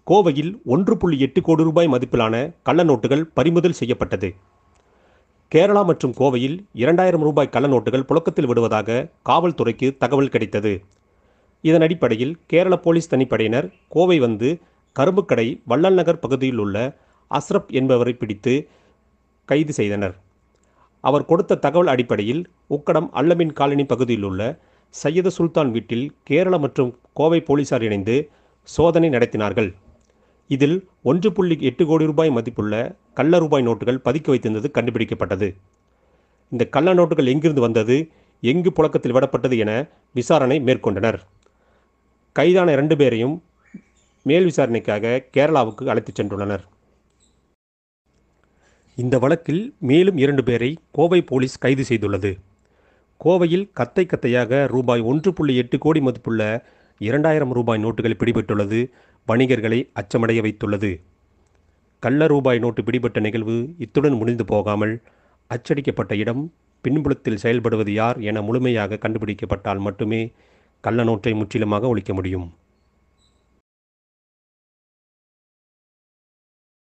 கோவையில் ஒன்று புள்ளி எட்டு கோடி ரூபாய் மதிப்பிலான கள்ள நோட்டுகள் பறிமுதல் செய்யப்பட்டது கேரளா மற்றும் கோவையில் இரண்டாயிரம் ரூபாய் கள்ள நோட்டுகள் புழக்கத்தில் விடுவதாக காவல்துறைக்கு தகவல் கிடைத்தது இதன் அடிப்படையில் கேரள போலீஸ் தனிப்படையினர் கோவை வந்து கரும்புக்கடை வள்ளல் நகர் பகுதியில் உள்ள அஸ்ரப் என்பவரை பிடித்து கைது செய்தனர் அவர் கொடுத்த தகவல் அடிப்படையில் உக்கடம் அல்லமின் காலனி பகுதியில் உள்ள சையது சுல்தான் வீட்டில் கேரள மற்றும் கோவை போலீசார் இணைந்து சோதனை நடத்தினார்கள் இதில் ஒன்று புள்ளி எட்டு கோடி ரூபாய் மதிப்புள்ள கள்ள ரூபாய் நோட்டுகள் பதுக்கி வைத்திருந்தது கண்டுபிடிக்கப்பட்டது இந்த கள்ள நோட்டுகள் எங்கிருந்து வந்தது எங்கு புழக்கத்தில் விடப்பட்டது என விசாரணை மேற்கொண்டனர் கைதான இரண்டு பேரையும் மேல் விசாரணைக்காக கேரளாவுக்கு அழைத்துச் சென்றுள்ளனர் இந்த வழக்கில் மேலும் இரண்டு பேரை கோவை போலீஸ் கைது செய்துள்ளது கோவையில் கத்தை கத்தையாக ரூபாய் ஒன்று புள்ளி எட்டு கோடி மதிப்புள்ள இரண்டாயிரம் ரூபாய் நோட்டுகள் பிடிபட்டுள்ளது வணிகர்களை அச்சமடைய வைத்துள்ளது கள்ள ரூபாய் நோட்டு பிடிபட்ட நிகழ்வு இத்துடன் முடிந்து போகாமல் அச்சடிக்கப்பட்ட இடம் பின்புலத்தில் செயல்படுவது யார் என முழுமையாக கண்டுபிடிக்கப்பட்டால் மட்டுமே கள்ள நோட்டை முற்றிலுமாக ஒழிக்க முடியும்